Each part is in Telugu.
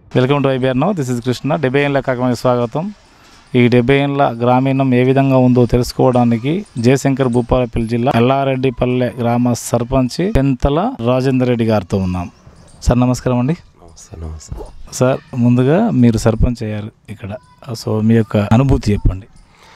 Welcome to IBR no this is Krishna డెబ్బై ఏళ్ళ కార్యక్రమానికి స్వాగతం ఈ డెబ్బై ఏళ్ళ గ్రామీణం ఏ విధంగా ఉందో తెలుసుకోవడానికి జయశంకర్ భూపాలపల్లి జిల్లా ఎల్లారెడ్డిపల్లె గ్రామ సర్పంచ్ పెంతల రాజేందర్ రెడ్డి గారితో ఉన్నాం సార్ నమస్కారం అండి నమస్తే నమస్తే సార్ ముందుగా మీరు సర్పంచ్ అయ్యారు ఇక్కడ సో మీ యొక్క అనుభూతి చెప్పండి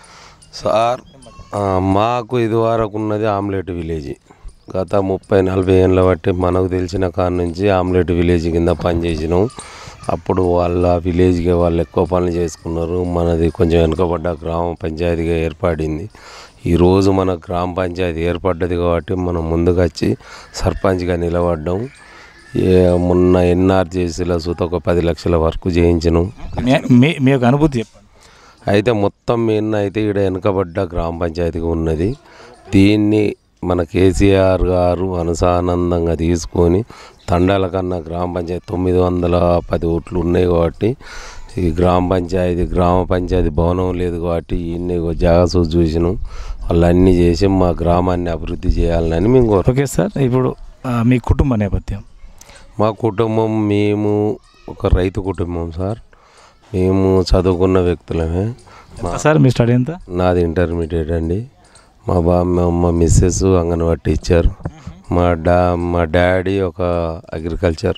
సార్ ఆ, మాకు ఇదివరకు ఉన్నది ఆమ్లెట్ విలేజ్ గత ముప్పై నలభై ఏళ్ళ బట్టి మనకు తెలిసిన కాడ నుంచి ఆమ్లెట్ విలేజ్ కింద పనిచేసినాం అప్పుడు వాళ్ళ విలేజ్కి వాళ్ళు ఎక్కువ పనులు చేసుకున్నారు మనది కొంచెం వెనుకబడ్డ గ్రామ పంచాయతీగా ఏర్పడింది ఈరోజు మన గ్రామ పంచాయతీ ఏర్పడ్డది కాబట్టి మనం ముందుకు వచ్చి సర్పంచ్గా నిలబడ్డాం ఏ మొన్న ఎన్ఆర్జేసీలో సుత ఒక పది లక్షల వరకు చేయించినాం మీ- మీ మీ యొక్క అనుభూతి చెప్పండి అయితే మొత్తం మెయిన్ అయితే ఇక్కడ వెనుకబడ్డ గ్రామ పంచాయతీగా ఉన్నది దీన్ని మన కేసీఆర్ గారు అనుసానందంగా తీసుకొని తండాల కన్నా గ్రామ పంచాయతీ తొమ్మిది వందల పది ఓట్లు ఉన్నాయి కాబట్టి ఈ గ్రామ పంచాయతీ గ్రామ పంచాయతీ భవనం లేదు కాబట్టి ఇన్ని జాగా చూసి చూసినాం వాళ్ళు అన్నీ చేసి మా గ్రామాన్ని అభివృద్ధి చేయాలని మేము కోరు ఓకే సార్ ఇప్పుడు ఆ, మీ కుటుంబ నేపథ్యం మా కుటుంబం మేము ఒక రైతు కుటుంబం సార్ మేము చదువుకున్న వ్యక్తులమే ఎంత సార్ మీ స్టడీ ఎంత నాది ఇంటర్మీడియట్ అండి మా బా మా మా మిస్సెస్ అంగన్వాడీ టీచర్ మా డా మా డాడీ ఒక అగ్రికల్చర్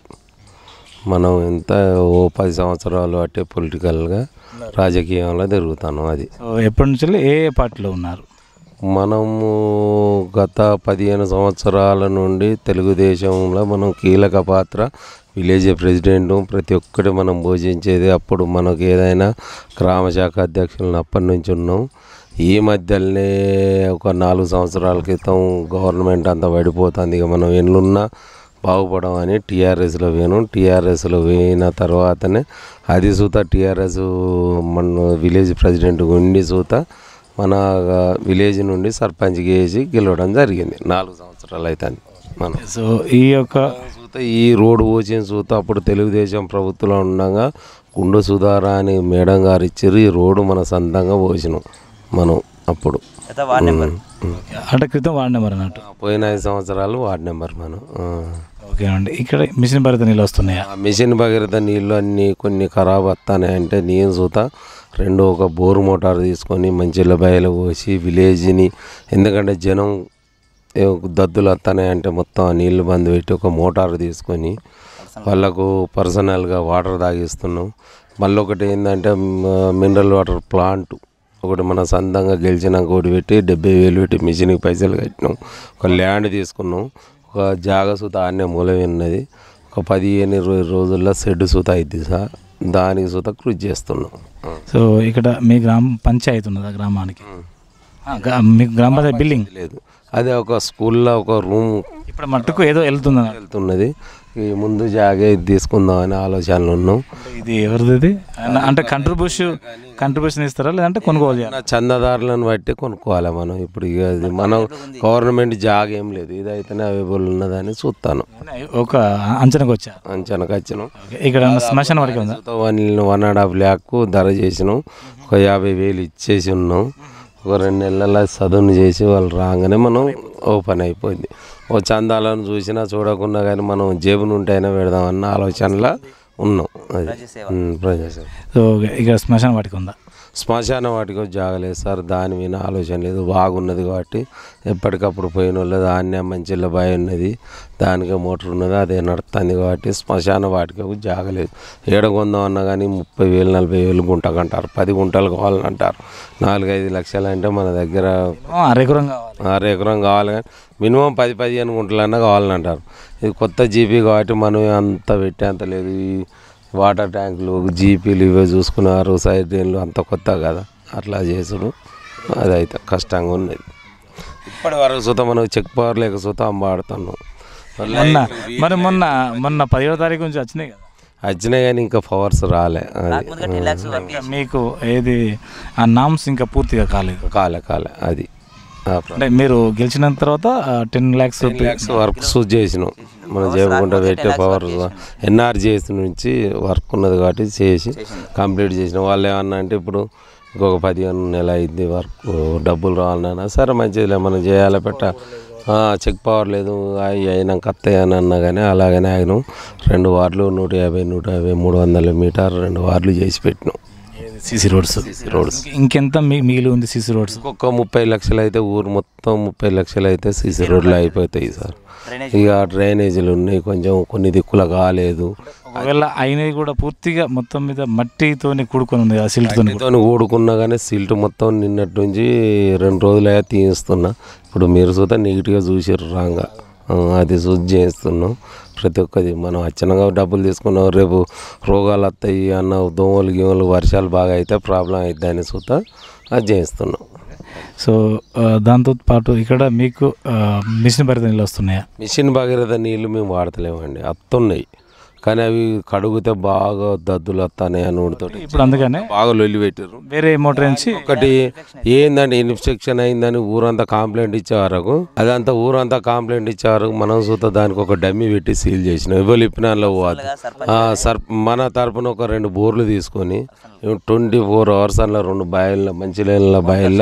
మనం ఎంత ఓ పది సంవత్సరాలు అంటే పొలిటికల్గా రాజకీయంలో తిరుగుతాను అది సో ఎప్పటి నుంచి ఏ ఏ పార్టీలో ఉన్నారు మనము గత పదిహేను సంవత్సరాల నుండి తెలుగుదేశంలో మనం కీలక పాత్ర విలేజ్ ప్రెసిడెంట్ ప్రతి ఒక్కటి మనం భోజించేది అప్పుడు మనకు ఏదైనా గ్రామ శాఖ అధ్యక్షులను అప్పటి నుంచి ఉన్నాం ఈ మధ్యలోనే ఒక నాలుగు సంవత్సరాల క్రితం గవర్నమెంట్ అంతా పడిపోతుంది ఇక మనం ఎన్నున్నా బాగుపడం అని టీఆర్ఎస్లో పోయాను టీఆర్ఎస్లో పోయిన తర్వాతనే అది సూత టీఆర్ఎస్ మన విలేజ్ ప్రెసిడెంట్ ఉండి సూత మన విలేజ్ నుండి సర్పంచ్కి వేసి గెలవడం జరిగింది నాలుగు సంవత్సరాలు అవుతుంది మనం సో ఈ యొక్క సూత ఈ రోడ్డు పోసిన సూత అప్పుడు తెలుగుదేశం ప్రభుత్వంలో ఉండగా గుండు సుధార అని మేడం గారు ఇచ్చారు ఈ రోడ్డు మన సొంతంగా పోసినాం మనం అప్పుడు ఉమ్. అంటే క్రితం వాడిన మరి అన్నట్టు పోయిన ఐదు సంవత్సరాలు వార్డ్ నెంబర్ మనం ఆ. ఓకే అండి ఇక్కడ మిషన్ భరిత నీళ్ళు వస్తున్నాయా ఆ మిషన్ భగీరథ నీళ్ళు అన్నీ కొన్ని ఖరాబ్ వస్తాయి అంటే నేను చూత రెండు ఒక బోరు మోటార్ తీసుకొని మంచిల బయలు పోసి విలేజ్ని ఎందుకంటే జనం ఏ దద్దులు వస్తాయి అంటే మొత్తం ఆ నీళ్లు బంద్ పెట్టి ఒక మోటార్ తీసుకొని వాళ్ళకు పర్సనల్గా వాటర్ తాగిస్తున్నాం మళ్ళీ ఒకటి ఏంటంటే మినరల్ వాటర్ ప్లాంట్ ఒకటి మన సొంతంగా గెలిచినాక ఒకటి పెట్టి డెబ్బై వేలు పెట్టి మిషన్కి పైసలు కట్టినాం ఒక ల్యాండ్ తీసుకున్నాం ఒక జాగ సూత ఆన్నే మూలం ఉన్నది ఒక పదిహేను ఇరవై రోజుల్లో షెడ్ సూత అయింది సార్ దానికి సూత కృషి చేస్తున్నాం సో ఇక్కడ మీ గ్రామ పంచాయతీ ఉన్నదా గ్రామానికి ఆ, గ్రా- మీ గ్రామ పంచాయతీ బిల్డింగ్ లేదు అదే ఒక స్కూల్లో ఒక రూమ్ ఇప్పుడు మట్టుకు ఏదో వెళ్తుంది అన్నట్టు. వెళ్తున్నది ఈ ముందు జాగే ఇది తీసుకుందాం అనే ఆలోచనలు ఉన్నాం ఇది ఎవరిది ఇది అన్న- అంటే కంట్రిబ్యూషన్ కంట్రిబ్యూషన్ ఇస్తారా లేదంటే కొనుగోలు చేయాలి నా చందాదారులను బట్టి కొనుక్కోవాలి మనం ఇప్పుడు ఇక అది మనం గవర్నమెంట్ జాగ ఏం లేదు ఇది అయితేనే అవైలబుల్ ఉన్నదని చూస్తాను ఒక అంచనాకు వచ్చారు అంచనాకు వచ్చినాం ఓకే. ఇక్కడ శ్మశాన వాడికి ఉందా one one and half lakh ధర చేసినాం ఒక యాభై వేలు ఇచ్చేసి ఉన్నాం ఒక రెండు నెలల చదువును చేసి వాళ్ళు రాగానే మనం ఓపెన్ అయిపోయింది ఓ చందాలను చూసినా చూడకుండా కానీ మనం జేబు నుండి అయినా పెడదామన్న ఆలోచనలో ఉన్నాం అది ఉమ్, ప్రజాసేవ సో ఇక్కడ శ్మశాన వాటికి ఉందా శ్మశాన వాటికి జాగలేదు సార్ దాని మీద ఆలోచన లేదు బాగున్నది కాబట్టి ఎప్పటికప్పుడు పోయిన వాళ్ళు దాన్నే మంచిగా బాయ్ ఉన్నది దానికి మోటార్ ఉన్నది అదే నడుస్తుంది కాబట్టి శ్మశాన వాటికి జాగలేదు ఏడ కొందాం అన్నా కానీ ముప్పై వేలు నలభై వేలు గుంటకంటారు పది గుంటలు కావాలని అంటారు నాలుగైదు లక్షలు అంటే మన దగ్గర మినిమం అరెకరం కావాలి ఆరు ఎకరం కావాలి కానీ మినిమం పది పదిహేను గుంటలన్నా కావాలని అంటారు ఇది కొత్త జీపీ కాబట్టి మనం అంత పెట్టేంత లేదు ఈ వాటర్ ట్యాంకులు జీపీలు ఇవే చూసుకున్నారు సైడ్ డ్రైన్లు అంత కొత్త కదా అట్లా చేసుడు అదైతే కష్టంగా ఉన్నది ఇప్పటి వరకు సుత మనం చెక్ పవర్ లేక సుత అమ్మాడుతున్నాం మొన్న మరి మొన్న మొన్న పదిహేడో తారీఖు నుంచి వచ్చినాయి కదా వచ్చినాయి కానీ ఇంకా పవర్స్ రాలే అది ఇంకా మీకు ఏది ఆ నామ్స్ ఇంకా పూర్తిగా కాలేదు కాలే కాలే అది ఆ ప్ర- అంటే మీరు గెలిచిన తర్వాత టెన్ ల్యాక్స్ ల్యాక్స్ వర్క్స్ చేసినాం మనం చేయకుండా పెట్టే పవర్ ఎన్ఆర్జీఎస్ నుంచి వర్క్ ఉన్నది కాబట్టి చేసి కంప్లీట్ చేసిన వాళ్ళు ఏమన్నా అంటే ఇప్పుడు ఇంకొక పదిహేను నెల అయింది వర్క్ డబ్బులు రావాలన్నా సరే మంచిదిలే మనం చేయాలి పెట్ట ఆ, చెక్ పవర్ లేదు అవి అయినాక వస్తాయి అని అన్నా కానీ అలాగనే ఆగినాం రెండు వార్లు నూట యాభై నూట యాభై మూడు వందల మీటర్ రెండు వార్లు చేసి పెట్టినాం సీసీ రోడ్స్ రోడ్స్ ఇంకెంత మీ మిగిలి ఉంది సీసీ రోడ్స్ ఒక్క ముప్పై లక్షలు అయితే ఊరు మొత్తం ముప్పై లక్షలు అయితే సీసీ రోడ్లు అయిపోతాయి సార్ ఇక డ్రైనేజీలు ఉన్నాయి కొంచెం కొన్ని దిక్కుల కాలేదు ఒకవేళ అయినవి కూడా పూర్తిగా మొత్తం మీద మట్టితోని కూడుకొని ఉంది ఆ సిల్ట్తో మట్టితోని కూడుకున్నా కానీ సిల్ట్ మొత్తం నిన్నటి నుంచి రెండు రోజులు అయ్యా తీయిస్తున్నా ఇప్పుడు మీరు చూస్తే నీట్గా చూసారు రాంగా ఆ, అది శుద్ధి చేస్తున్నాం ప్రతి ఒక్కది మనం అచ్చనంగా డబ్బులు తీసుకున్నాం రేపు రోగాలు వస్తాయి అన్న దోమలు గీమలు వర్షాలు బాగా అయితే ప్రాబ్లం అవుతుంది అని చూస్తా అది చేస్తున్నాం సో ఆ, దాంతో పాటు ఇక్కడ మీకు ఆ, మిషన్ భరిత నీళ్ళు వస్తున్నాయా మిషన్ భగీరథ నీళ్ళు మేము వాడతలేమండి అత్తున్నాయి కానీ అవి కడుగుతే బాగా దద్దులు వస్తాయి అని ఉడితోటి ఇప్పుడు అందుకనే బాగా లొల్లి పెట్టారు వేరే మోటార్ నుంచి ఒకటి ఏందంటే ఇన్ఫెక్షన్ అయిందని ఊరంతా కంప్లైంట్ ఇచ్చే వరకు అదంతా ఊరంతా కంప్లైంట్ ఇచ్చే వరకు మనం చూత దానికి ఒక డమ్మి పెట్టి సీల్ చేసినాం ఎవరు ఇప్పినాలో పోవద్దు ఆ, సర్ మన తరపున ఒక రెండు బోర్లు తీసుకొని ట్వంటీ ఫోర్ అవర్స్ అలా రెండు బాయిల మంచి నీళ్ళ బాయిల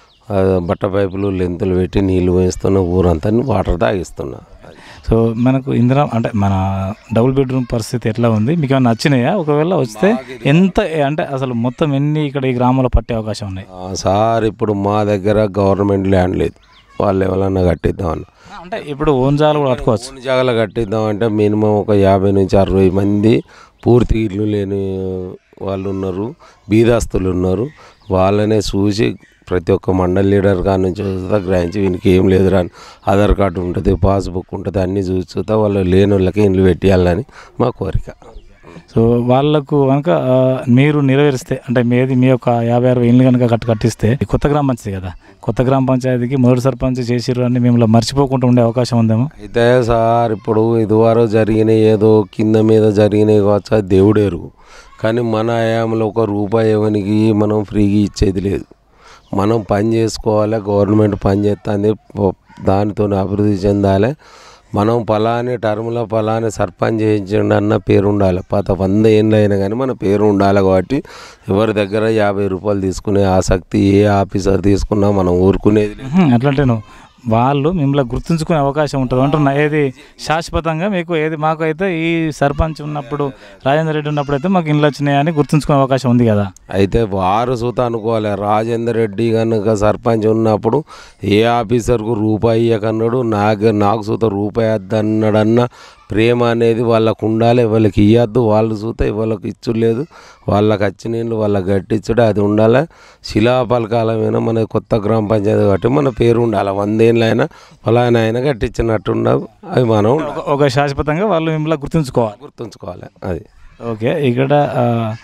బట్ట పైపులు లెంతులు పెట్టి నీళ్లు వేస్తున్న ఊరంతా వాటర్ తాగిస్తున్నా సో మనకు ఇందిరా అంటే మన డబుల్ బెడ్రూమ్ పరిస్థితి ఎట్లా ఉంది మీకు ఏమైనా నచ్చినాయా ఒకవేళ వస్తే ఎంత అంటే అసలు మొత్తం ఎన్ని ఇక్కడ ఈ గ్రామంలో పట్టే అవకాశం ఉన్నాయి ఆ, సార్ ఇప్పుడు మా దగ్గర గవర్నమెంట్ ల్యాండ్ లేదు వాళ్ళు ఎవరన్నా కట్టిద్దామన్న అంటే ఇప్పుడు ఓన్ జాలు కూడా కట్టుకోవచ్చు కొన్ని జాగాలు కట్టిద్దాం అంటే మినిమం ఒక యాభై నుంచి అరవై మంది పూర్తి ఇల్లు లేని వాళ్ళు ఉన్నారు బీదాస్తులు ఉన్నారు వాళ్ళనే చూసి ప్రతి ఒక్క మండల్ లీడర్ కాడ నుంచి చూస్తా గ్రహించి వీనికి ఏం లేదురా అని ఆధార్ కార్డు ఉంటుంది పాస్బుక్ ఉంటుంది అన్నీ చూసి చూస్తా వాళ్ళు లేని వాళ్ళకి ఇండ్లు పెట్టేయాలని మా కోరిక సో వాళ్ళకు కనుక ఆ, మీరు నెరవేరిస్తే అంటే మీది మీ యొక్క యాభై అరవై ఇళ్ళు కనుక కట్టి కట్టిస్తే ఈ కొత్త గ్రామ పంచాయతీ కదా కొత్త గ్రామ పంచాయతీకి మొదటి సర్పంచ్ చేసిర్రు అని మిమ్మల్ని మర్చిపోకుండా ఉండే అవకాశం ఉందేమో అయితే సార్ ఇప్పుడు ఇదివరకు జరిగినాయి ఏదో కింద మీద జరిగినాయి కావచ్చు అది దేవుడు ఎరుగు కానీ మన ఆయాంలో ఒక రూపాయి ఎవరికి మనం ఫ్రీగా ఇచ్చేది లేదు మనం పని చేసుకోవాలి గవర్నమెంట్ పని చేస్తుంది దానితో అభివృద్ధి చెందాలి మనం పలాని టర్మ్లో పలాని సర్పంచ్ చేయించండి అన్న పేరు ఉండాలి పాత వంద ఏళ్ళు అయినా కానీ మన పేరు ఉండాలి కాబట్టి ఎవరి దగ్గర యాభై రూపాయలు తీసుకునే ఆసక్తి ఏ ఆఫీసర్ తీసుకున్నా మనం ఊరుకునేది లేదు ఉహుం, అట్లంటే నువ్వు వాళ్ళు మిమ్మల్ని గుర్తుంచుకునే అవకాశం ఉంటుంది అంటున్నా ఏది శాశ్వతంగా మీకు ఏది మాకు అయితే ఈ సర్పంచ్ ఉన్నప్పుడు రాజేంద్ర రెడ్డి ఉన్నప్పుడు అయితే మాకు ఇండ్లు వచ్చినాయని గుర్తుంచుకునే అవకాశం ఉంది కదా అయితే వారు సూత అనుకోవాలి రాజేందర్ రెడ్డి కనుక సర్పంచ్ ఉన్నప్పుడు ఏ ఆఫీసర్కు రూపాయి ఇవ్వకన్నాడు నాకు నాకు సూత రూపాయి వద్దన్నాడన్న ప్రేమ అనేది వాళ్ళకు ఉండాలి వాళ్ళకి ఇవ్వద్దు వాళ్ళు సూత వాళ్ళకి ఇచ్చు లేదు వాళ్ళకి వచ్చిన నీళ్ళు వాళ్ళకి గట్టించుడు అది ఉండాలి శిలాపలకాలమైనా మన కొత్త గ్రామ పంచాయతీ కాబట్టి మన పేరు ఉండాలి వందేళ్ళైనా ఫలానా అయినా కట్టించినట్టు ఉండవు అవి మనం ఉండాలి. ఒక- ఒక శాశ్వతంగా వాళ్ళు మిమ్మల్ని గుర్తుంచుకోవాలి గుర్తుంచుకోవాలి అది ఓకే ఇక్కడ ఆ,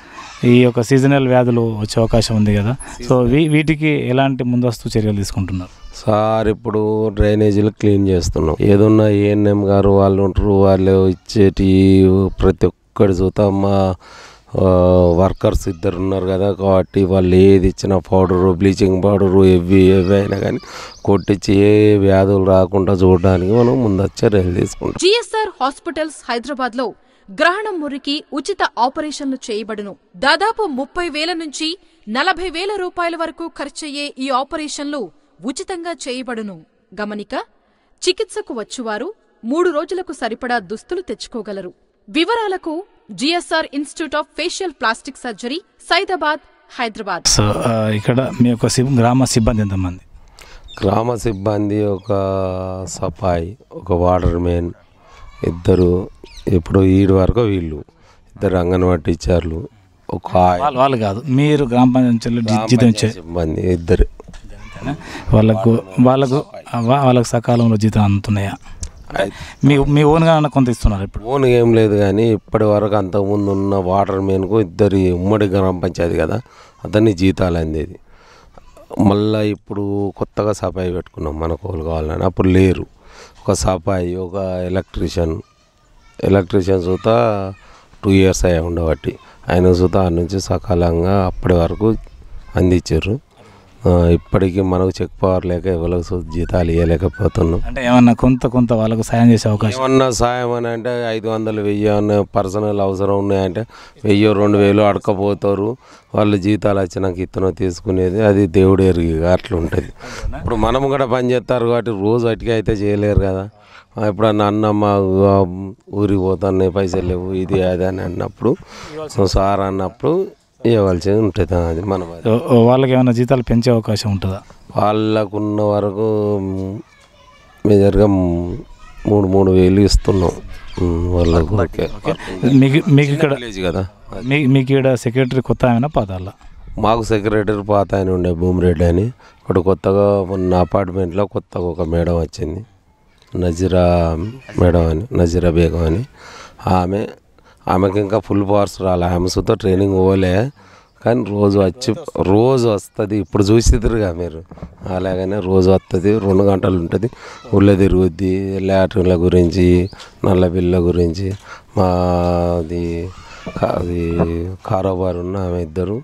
ఈ యొక్క సీజనల్ వ్యాధులు వచ్చే అవకాశం ఉంది కదా సో వీ- వీటికి ఎలాంటి ముందస్తు చర్యలు తీసుకుంటున్నారు సార్ ఇప్పుడు డ్రైనేజీలు క్లీన్ చేస్తున్నాం ఏదున్నా ఏఎన్ఎం గారు వాళ్ళు ఉంటారు వాళ్ళు ఇచ్చేటి ప్రతి ఒక్కటి చూద్దాం మా వర్కర్స్ ఇద్దరు ఉన్నారు కదా కాబట్టి వాళ్ళు ఏది ఇచ్చిన పౌడరు బ్లీచింగ్ పౌడరు ఎవి ఎవి అయినా కానీ కొట్టించి ఏ వ్యాధులు రాకుండా చూడడానికి మనం ముందు చర్యలు తీసుకుంటాం జిఎస్ఆర్ హాస్పిటల్స్ హైదరాబాద్ లో గ్రహణం మురికి ఉచిత ఆపరేషన్లు చేయబడును దాదాపు ముప్పై వేల నుంచి నలభై వేల రూపాయల వరకు ఖర్చయ్యే ఈ ఆపరేషన్లు ఉచితంగా చేయబడును గమనిక చికిత్సకు వచ్చువారు మూడు రోజులకు సరిపడా దుస్తులు తెచ్చుకోగలరు వివరాలకు GSR institute of facial plastic surgery Saidabad Hyderabad so ఆ, ఇక్కడ మీ యొక్క సిబ్ గ్రామ సిబ్బంది ఎంతమంది గ్రామ సిబ్బంది ఒక సఫాయి ఒక వాటర్ మ్యాన్ ఇద్దరు ఇప్పుడు ఈడు వరకు వీళ్ళు ఇద్దరు అంగన్వాడీ టీచర్లు ఒక ఆయ- వాళ్ళు వాళ్ళు కాదు మీరు గ్రామ పంచాయతీలో జీ- జీతం ఇచ్చే సిబ్బంది ఇద్దరు వాళ్ళకు వాళ్ళకు వా- వాళ్ళకు సకాలంలో జీతం అందుతున్నాయా మీ మీ ఓన్గా ఏమన్నా కొంత ఇస్తున్నారు ఇప్పుడు ఓన్ ఏం లేదు కానీ ఇప్పటి వరకు అంతకుముందు ఉన్న వాటర్ మ్యాన్కు ఇద్దరి ఉమ్మడి గ్రామ పంచాయతీ కదా అతన్ని జీతాలు అందేది మళ్ళీ ఇప్పుడు కొత్తగా సఫాయి పెట్టుకున్నాం మనకు వాళ్ళు కావాలని అప్పుడు లేరు ఒక సఫాయి ఒక ఎలక్ట్రీషియన్ ఎలక్ట్రీషియన్ చూత టూ ఇయర్స్ అయ్యా ఉండబట్టి ఆయన చూత ఆ నుంచి సకాలంగా అప్పటి వరకు అందించారు ఆ, ఇప్పటికీ మనకు చెక్ పవర్ లేక ఎవరికి జీతాలు ఇవ్వలేకపోతున్నాం అంటే ఏమన్నా కొంత కొంత వాళ్ళకు సాయం చేసే అవకాశం ఏమన్నా సాయం అని అంటే ఐదు వందలు వెయ్యి అన్న పర్సనల్ అవసరం ఉన్నాయంటే వెయ్యి రెండు వేలు అడకపోతారు వాళ్ళు జీతాలు వచ్చినాక ఇతను తీసుకునేది అది దేవుడు ఎరిగి అట్లా ఉంటుంది ఇప్పుడు మనం కూడా పని చేస్తారు కాబట్టి రోజు అటుకే అయితే చేయలేరు కదా ఆ, ఎప్పుడన్నా అన్న మా ఆ, ఊరికి పోతాను పైసలు లేవు ఇది అది అని అన్నప్పుడు సార్ అన్నప్పుడు ఇవ్వాల్సి ఉంటుంది అది మనం అది. సో, వాళ్ళకి ఏమైనా జీతాలు పెంచే అవకాశం ఉంటుందా వాళ్ళకున్న వరకు మేజర్గా మూడు మూడు వేలు ఇస్తున్నాం ఉమ్, వాళ్ళకు ఓకే మీకు మీకు ఇక్కడ విలేజ్ కదా మీ మీకు ఇక్కడ సెక్రటరీ కొత్త ఆయన పాతాల మాకు సెక్రటరీ పాత ఆయన ఉండే భూమిరెడ్డి అని ఇప్పుడు కొత్తగా మొన్న అపార్ట్మెంట్లో కొత్తగా ఒక మేడం వచ్చింది నజీరా మేడం అని నజీరా బేగం అని ఆమె ఆమెకి ఇంకా ఫుల్ పవర్స్ రాలే ఆమె సుతో ట్రైనింగ్ పోలే కానీ రోజు వచ్చి రోజు వస్తుంది ఇప్పుడు చూసిద్దురుగా మీరు అలాగనే రోజు వస్తుంది రెండు గంటలు ఉంటుంది ఊళ్ళో తిరుగుద్ది లాట్రిన్ల గురించి నల్ల బిల్ల గురించి మాది కా- అది కారోబార్ ఉన్న ఆమె ఇద్దరు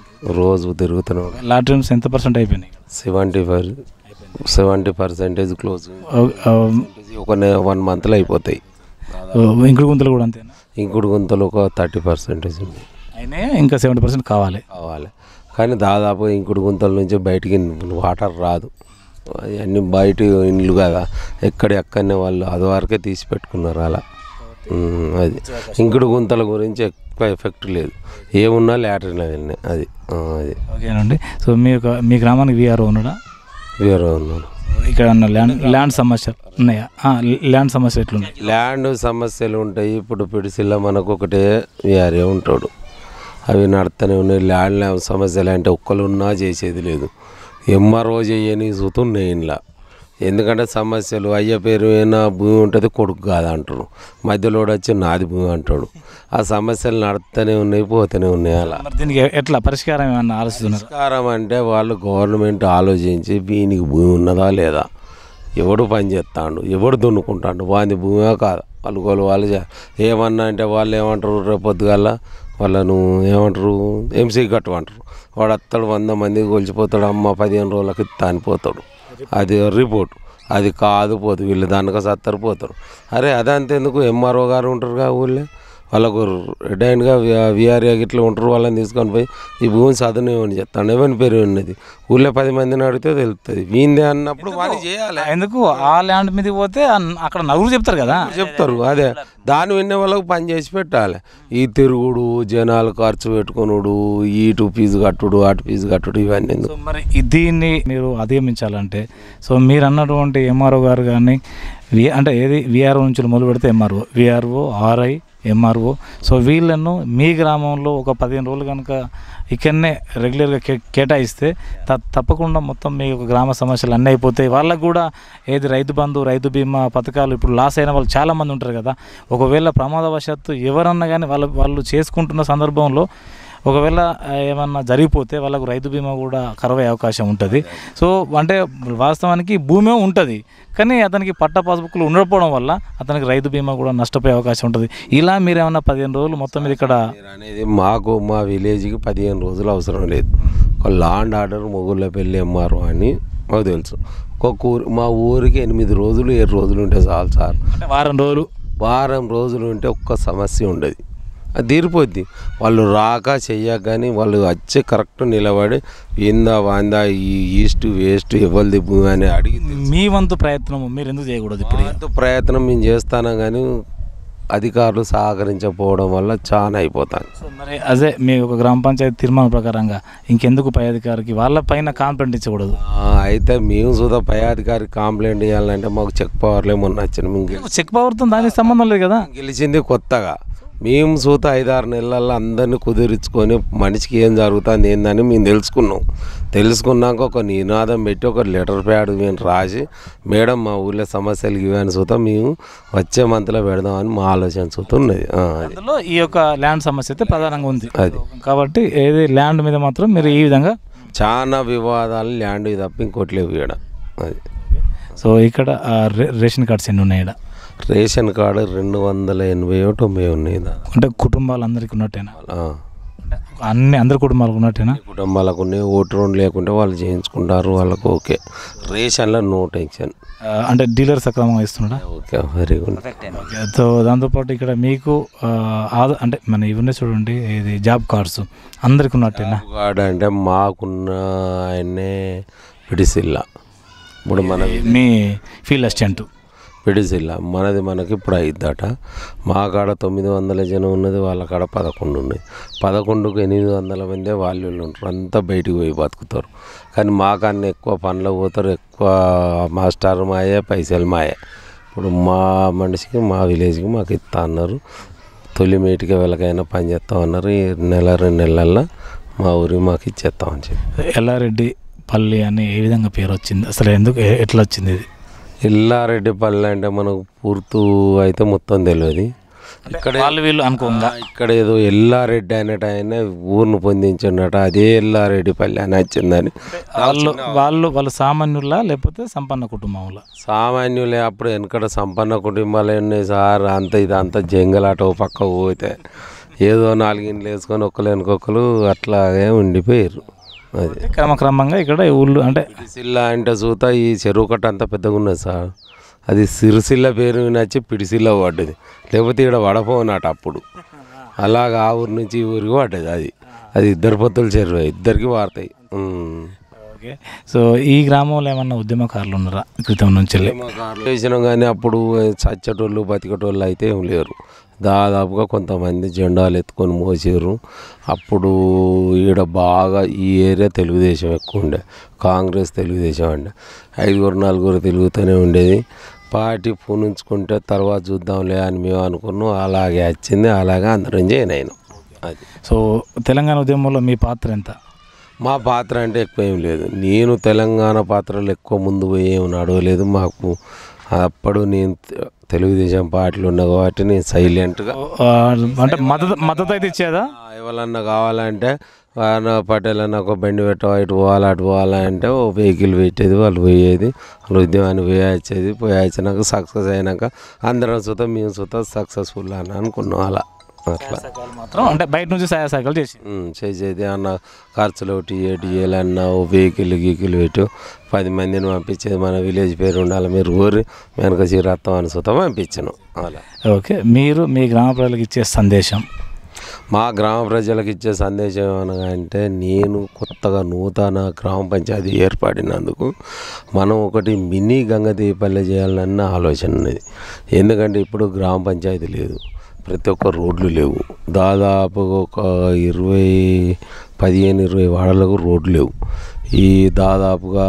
రోజు తిరుగుతున్నాం లాటరీన్స్ ఎంత పర్సెంట్ అయిపోయినాయి seventy five seventy percentage close ఓ- ఆ, ఒక వన్ మంత్లో అయిపోతాయి ఓ, ఇంకుడు గుంతలు కూడా అంతేనా ఇంకుడు గుంతలు ఒక థర్టీ పర్సెంటేజ్ ఉంది అయినా ఇంకా సెవెంటీ పర్సెంట్ కావాలి కావాలి కానీ దాదాపు ఇంకుడు గుంతల నుంచి బయటికి వాటర్ రాదు అన్నీ బయట ఇండ్లు కదా ఎక్కడ ఎక్కడనే వాళ్ళు అది వరకే తీసి పెట్టుకున్నారు అలా ఉమ్, అది ఇంకుడు గుంతల గురించి ఎక్కువ ఎఫెక్ట్ లేదు ఏమున్నా లాటరీలో వెళ్ళినాయి అది ఆ, అది ఓకేనండి సో మీ యొక్క మీ గ్రామానికి విఆర్ఓ ఉన్నాడా వేరే ఉన్నాడు ఇక్కడ ఉన్న ల్యాండ్ ల్యాండ్ సమస్యలు ఉన్నాయా ఆ, ల్యాండ్ సమస్య ఎట్లున్నాయి ల్యాండ్ సమస్యలు ఉంటాయి ఇప్పుడు పిడిసిల్లో మనకు ఒకటే విఆర్ఏ ఉంటాడు అవి నడుస్తూనే ఉన్నాయి ల్యాండ్ సమస్యలు అంటే ఒక్కరు ఉన్నా చేసేది లేదు ఎంఆర్ఓ చేయని సుతున్నాయి ఇంట్లో ఎందుకంటే సమస్యలు అయ్య పేరు ఏమైనా భూమి ఉంటుంది కొడుకు కాదంటారు మధ్యలో వచ్చి నాది భూమి అంటాడు ఆ సమస్యలు నడుస్తూనే ఉన్నాయి పోతూనే ఉన్నాయి అలా మరి దీనికి ఎట్లా పరిష్కారం ఏమన్నా ఆలోచిస్తున్నారు పరిష్కారం అంటే వాళ్ళు గవర్నమెంట్ ఆలోచించి వీనికి భూమి ఉన్నదా లేదా ఎవడు పని చేస్తాడు ఎవడు దున్నుకుంటాడు వాని భూమే కాదు వాళ్ళు వాళ్ళు వాళ్ళు చే- ఏమన్నా అంటే వాళ్ళు ఏమంటారు రేపు పొద్దుగాల వాళ్ళను ఏమంటారు ఎంసీ కట్టమంటారు వాడు అత్తడు వంద మందికి కొలిచిపోతాడు అమ్మ పదిహేను రోజులకి తానిపోతాడు అది రిపోర్ట్ అది కాదు పోదు వీళ్ళు దానిక సత్తరు పోతారు అరే అదంతా ఎందుకు ఎంఆర్ఓ గారు ఉంటారుగా ఊళ్ళో వాళ్ళకు రిటైన్గా విఆర్ఏ గిట్లా ఉంటారు వాళ్ళని తీసుకొని పోయి ఈ భూమి చదువు ఏమని చెప్తాను ఎవరి పేరు ఉన్నది ఊళ్ళో పది మందిని అడిగితే తెలుస్తుంది వీందే అన్నప్పుడు వాళ్ళు చేయాలి ఎందుకు ఆ ల్యాండ్ మీదకి పోతే అన్- అక్కడ నలుగురు చెప్తారు కదా చెప్తారు అదే దాని విన్న వాళ్ళకు పని చేసి పెట్టాలి ఈ తిరుగుడు జనాలు ఖర్చు పెట్టుకునుడు ఇటు ఫీజు కట్టుడు అటు ఫీజు కట్టుడు ఇవన్నీ ఎందుకు సో మరి ఈ దీన్ని మీరు అధిగమించాలంటే సో మీరు అన్నటువంటి ఎంఆర్ఓ గారు కానీ వి అంటే ఏది విఆర్ఓ నుంచి మొదలు పెడితే MRO VRO RI MRO so వీళ్ళను మీ గ్రామంలో ఒక పదిహేను రోజులు కనుక ఇక్కడనే రెగ్యులర్గా కే కేటాయిస్తే త తప్పకుండా మొత్తం మీ యొక్క గ్రామ సమస్యలు అన్నీ అయిపోతాయి వాళ్ళకు కూడా ఏది రైతు బంధు రైతు బీమా పథకాలు ఇప్పుడు లాస్ అయిన వాళ్ళు చాలామంది ఉంటారు కదా ఒకవేళ ప్రమాదవశాత్తు ఎవరన్నా కానీ వాళ్ళ వాళ్ళు చేసుకుంటున్న సందర్భంలో ఒకవేళ ఆ, ఏమన్నా జరిగిపోతే వాళ్ళకు రైతు బీమా కూడా కరవయ్యే అవకాశం ఉంటుంది సో అంటే వాస్తవానికి భూమి ఉంటుంది కానీ అతనికి పట్ట పాస్బుక్లు ఉండకపోవడం వల్ల అతనికి రైతు బీమా కూడా నష్టపోయే అవకాశం ఉంటుంది ఇలా మీరు ఏమన్నా పదిహేను రోజులు మొత్తం మీద ఇక్కడ మీరు అనేది మాకు మా విలేజ్కి పదిహేను రోజులు అవసరం లేదు ఒక లాండ్ ఆర్డర్ మొగుళ్ళ పెళ్ళి ఎంఆర్ఓ అని మాకు తెలుసు ఒక్కొక్క ఊరు మా ఊరికి ఎనిమిది రోజులు ఏడు రోజులు ఉంటే చాలు సార్ అంటే వారం రోజులు వారం రోజులు ఉంటే ఒక్క సమస్య ఉండదు అది తీరిపోద్ది వాళ్ళు రాక చెయ్యక కానీ వాళ్ళు వచ్చి కరెక్ట్ నిలబడి ఏందా వాందా ఈ ఈస్ట్ వేస్ట్ ఎవరిది భూమి అని అడిగి మీ వంతు ప్రయత్నం మీరు ఎందుకు చేయకూడదు ఇప్పుడు ఎంతో ప్రయత్నం మేము చేస్తాను కానీ అధికారులు సహకరించకపోవడం వల్ల చాలా అయిపోతాను సో మరి అదే మీ ఒక గ్రామ పంచాయతీ తీర్మానం ప్రకారంగా ఇంకెందుకు పై అధికారికి వాళ్ళ పైన కాంప్లైంట్ ఇచ్చకూడదు ఆ, అయితే మేము సుధా పై అధికారి కంప్లైంట్ చేయాలంటే మాకు చెక్ పవర్లే మొన్న వచ్చిన మేము గెలి- చెక్ పవర్తో దానికి సంబంధం లేదు కదా గెలిచింది కొత్తగా మేము సూత ఐదారు నెలల్లో అందరినీ కుదిరించుకొని మనిషికి ఏం జరుగుతుంది ఏందని మేము తెలుసుకున్నాం తెలుసుకున్నాక ఒక నినాదం పెట్టి ఒక లెటర్ ప్యాడ్ మేము రాసి మేడం మా ఊళ్ళో సమస్యలు ఇవని సూత మేము వచ్చే మంత్లో పెడదామని మా ఆలోచన సూత ఉన్నది ఆ, అది అందులో ఈ యొక్క ల్యాండ్ సమస్య అయితే ప్రధానంగా ఉంది అది కాబట్టి ఏది ల్యాండ్ మీద మాత్రం మీరు ఈ విధంగా చాలా వివాదాలు ల్యాండ్ తప్ప ఇంకోటి లేవు ఈడ అది సో ఇక్కడ ఆ, రే- రేషన్ కార్డ్స్ ఎన్ని ఉన్నాయి ఇక్కడ రేషన్ కార్డు రెండు వందల ఎనభై తొంభై ఉన్నాయి దా. అంటే కుటుంబాలందరికీ ఉన్నట్టేనా ఆ. అన్ని అందరి కుటుంబాలకు ఉన్నట్టేనా ఈ కుటుంబాలకు ఉన్నాయి ఓటు రెండు లేకుంటే వాళ్ళు చేయించుకుంటారు వాళ్ళకు ఓకే రేషన్లో నో టెన్షన్ ఆ, అంటే డీలర్ సక్రమంగా ఇస్తున్నాడా okay very good okay, so దాంతోపాటు ఇక్కడ మీకు ఆ, ఆదా అంటే మన ఇవన్నీ చూడండి ఇది జాబ్ కార్డ్స్ అందరికి ఉన్నట్టేనా కార్డు అంటే మాకున్న ఆయన్నే పిడిసిల్ల ఇప్పుడు మన మీ ఫీల్డ్ అసిస్టెంట్ పిడిసిల్ల మనది మనకి ఇప్పుడు అయిద్దట మా కాడ తొమ్మిది వందల జనం ఉన్నది వాళ్ళ కాడ పదకొండు ఉన్నాయి పదకొండుకు ఎనిమిది వందల మందే వాళ్ళు వీళ్ళు ఉంటారు అంతా బయటికి పోయి బతుకుతారు కానీ మాకన్నా ఎక్కువ పనులు పోతారు ఎక్కువ మాస్టర్ మాయే పైసలు మాయే ఇప్పుడు మా మనిషికి మా విలేజ్కి మాకు ఇస్తా అన్నారు తొలి మేటికి వెళ్ళకైనా పని చేస్తాం అన్నారు ఈ నెల రెండు నెలల్లో మా ఊరికి మాకు ఇచ్చేస్తామని చెప్పి ఎల్లారెడ్డి పల్లి అని ఏ విధంగా పేరు వచ్చింది అసలు ఎందుకు ఎ- ఎట్లా వచ్చింది ఇది ఎల్లారెడ్డిపల్లి అంటే మనకు పూర్తు అయితే మొత్తం తెలియదు ఇక్కడ వాళ్ళు వీళ్ళు అనుకోంగా ఇక్కడ ఏదో ఎల్లారెడ్డి అనేట ఆయన ఊరిని పొందించున్నట అదే ఎల్లారెడ్డిపల్లి అని వచ్చిందని వాళ్ళు వాళ్ళు వాళ్ళు సామాన్యులా లేకపోతే సంపన్న కుటుంబంలా సామాన్యులే అప్పుడు వెనకట సంపన్న కుటుంబాలు ఉన్నాయి సార్ అంత ఇది అంత జంగలాట ఓ పక్క పోతే ఏదో నాలుగింట్లు వేసుకొని ఒకరు వెనకొకరు అట్లాగే ఉండిపోయారు అది క్రమక్రమంగా ఇక్కడ ఊళ్ళు అంటే పిడిసిల్ల అంటే చూత ఈ చెరువు కట్ట అంత పెద్దగా ఉన్నది సార్ అది సిరిసిల్ల పేరు నచ్చి పిడిసిల్ల పడ్డది లేకపోతే ఇక్కడ వడపోనట అప్పుడు అలాగ ఆ ఊరి నుంచి ఈ ఊరికి పడ్డది అది అది ఇద్దరు పొత్తుల చెరువు ఇద్దరికి వాడతాయి ఉమ్. ఓకే సో ఈ గ్రామంలో ఏమన్నా ఉద్యమకారులు ఉన్నారా క్రితం నుంచి వెళ్ళి? వేసినాం కానీ అప్పుడు చచ్చటోళ్ళు బతికటోళ్ళు అయితే ఏం లేరు దాదాపుగా కొంతమంది జెండాలు ఎత్తుకొని మోసారు అప్పుడు ఈడ బాగా ఈ ఏరియా తెలుగుదేశం ఎక్కువ ఉండే కాంగ్రెస్ తెలుగుదేశం అండి ఐదుగురు నలుగురు తిరుగుతూనే ఉండేది పార్టీ పూనుంచుకుంటే తర్వాత చూద్దాంలే అని మేము అనుకున్నాం అలాగే వచ్చింది అలాగే అందరం జాయిన్ అయినాం అది సో తెలంగాణ ఉద్యమంలో మీ పాత్ర ఎంత మా పాత్ర అంటే ఎక్కువ ఏం లేదు నేను తెలంగాణ పాత్రలు ఎక్కువ ముందు పోయి ఏమి నడవలేదు మాకు అప్పుడు నేను తె- తెలుగుదేశం పార్టీలో ఉన్నా కాబట్టి నేను సైలెంట్గా ఆ, అంటే మద్దతు మద్దతు అయితే ఇచ్చేదా ఎవరన్నా కావాలంటే ఆయన పటేల్ అన్న ఒక బండి పెట్టవా ఇటు పోవాలా అటు పోవాలా అంటే ఓ వెహికల్ పెట్టేది వాళ్ళు పోయేది వాళ్ళు ఉద్యమాన్ని పోయి వచ్చేది పోయి వచ్చినాక సక్సెస్ అయినాక అందరం సుత మేము సుత సక్సెస్ఫుల్ అని అనుకున్నాం అలా అట్లా మాత్రం అంటే బయట నుంచి సహాయ సహకారాలు చేసి ఉమ్, చేసేది అన్న ఖర్చులు ఒకటి ఏటి అన్న ఓ వెహికల్ గీకిల్ పెట్టు పది మందిని పంపించేది మన విలేజ్ పేరు ఉండాలి మీరు ఊరి వెనక చీరత్తం అని సుతం పంపించను అలా ఓకే మీరు మీ గ్రామ ప్రజలకు ఇచ్చే సందేశం మా గ్రామ ప్రజలకు ఇచ్చే సందేశం ఏమనగా అంటే నేను కొత్తగా నూతన గ్రామ పంచాయతీ ఏర్పడినందుకు మనం ఒకటి మినీ గంగదీపల్లె చేయాలన్న ఆలోచన ఉన్నది ఎందుకంటే ఇప్పుడు గ్రామ పంచాయతీ లేదు ప్రతి ఒక్క రోడ్లు లేవు దాదాపు ఒక ఇరవై పదిహేను ఇరవై వాడలకు రోడ్లు లేవు ఈ దాదాపుగా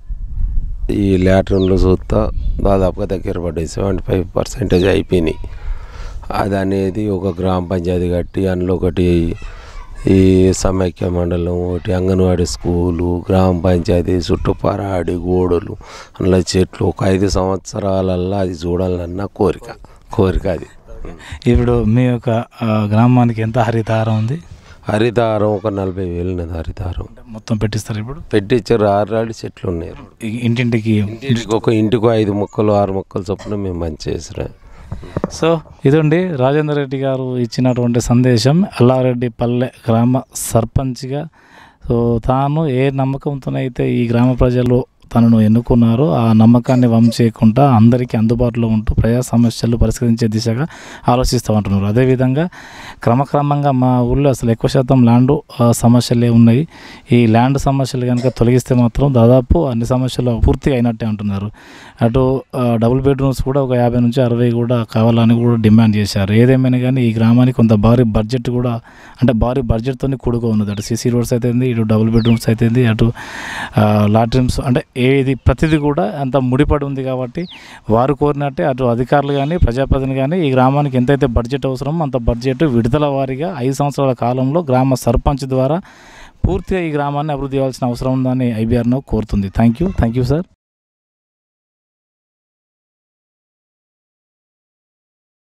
ఈ లాట్రిన్లు చూస్తా దాదాపుగా దగ్గర పడ్డాయి సెవెంటీ ఫైవ్ పర్సెంటేజ్ అయిపోయినాయి అది అనేది ఒక గ్రామ పంచాయతీ కట్టి అందులో ఒకటి ఈ సమైక్య మండలం ఒకటి అంగన్వాడీ స్కూలు గ్రామ పంచాయతీ చుట్టూ పరాడి గోడలు అందులో చెట్లు ఒక ఐదు సంవత్సరాలల్లో అది చూడాలన్న కోరిక కోరిక అది ఇప్పుడు మీ యొక్క ఆ, గ్రామానికి ఎంత హరితహారం ఉంది హరితారం ఒక నలభై వేలు ఉన్నది హరితారం అంటే మొత్తం పెట్టిస్తారు ఇప్పుడు పెట్టించారు ఆరాడి చెట్లు ఉన్నాయి ఈ ఇంటింటికి ఇంటికి ఒక ఇంటికి ఐదు మొక్కలు ఆరు మొక్కలు చొప్పున మేము మంచి చేసినాం సో ఇదండి రాజేందర్ రెడ్డి గారు ఇచ్చినటువంటి సందేశం ఎల్లారెడ్డి పల్లె గ్రామ సర్పంచ్గా సో తాను ఏ నమ్మకంతోనైతే ఈ గ్రామ ప్రజలు తనను ఎన్నుకున్నారో ఆ నమ్మకాన్ని వమ్ చేయకుండా అందరికీ అందుబాటులో ఉంటూ ప్రజా సమస్యలు పరిష్కరించే దిశగా ఆలోచిస్తూ ఉంటున్నారు అదేవిధంగా క్రమక్రమంగా మా ఊళ్ళో అసలు ఎక్కువ శాతం ల్యాండ్ ఆ, సమస్యలే ఉన్నాయి ఈ ల్యాండ్ సమస్యలు కనుక తొలగిస్తే మాత్రం దాదాపు అన్ని సమస్యలు పూర్తిగా అయినట్టే అంటున్నారు అటు ఆ, డబుల్ బెడ్రూమ్స్ కూడా ఒక యాభై నుంచి అరవై కూడా కావాలని కూడా డిమాండ్ చేశారు ఏదేమైనా కానీ ఈ గ్రామానికి కొంత భారీ బడ్జెట్ కూడా అంటే భారీ బడ్జెట్తో కూడుకో ఉన్నది అటు సీసీ రోడ్స్ అయితే ఇటు డబుల్ బెడ్రూమ్స్ అయితే అటు ఆ, లాట్రిన్స్ అంటే ఏది ప్రతిదీ కూడా అంత ముడిపడి ఉంది కాబట్టి వారు కోరినట్టే అటు అధికారులు కానీ ప్రజాప్రతినిధులు కానీ ఈ గ్రామానికి ఎంతైతే బడ్జెట్ అవసరమో అంత బడ్జెట్ విడుదల వారీగా ఐదు సంవత్సరాల కాలంలో గ్రామ సర్పంచ్ ద్వారా పూర్తిగా ఈ గ్రామాన్ని అభివృద్ధి చేయాల్సిన అవసరం ఉందని ఐబీఆర్ను కోరుతుంది thank you thank you sir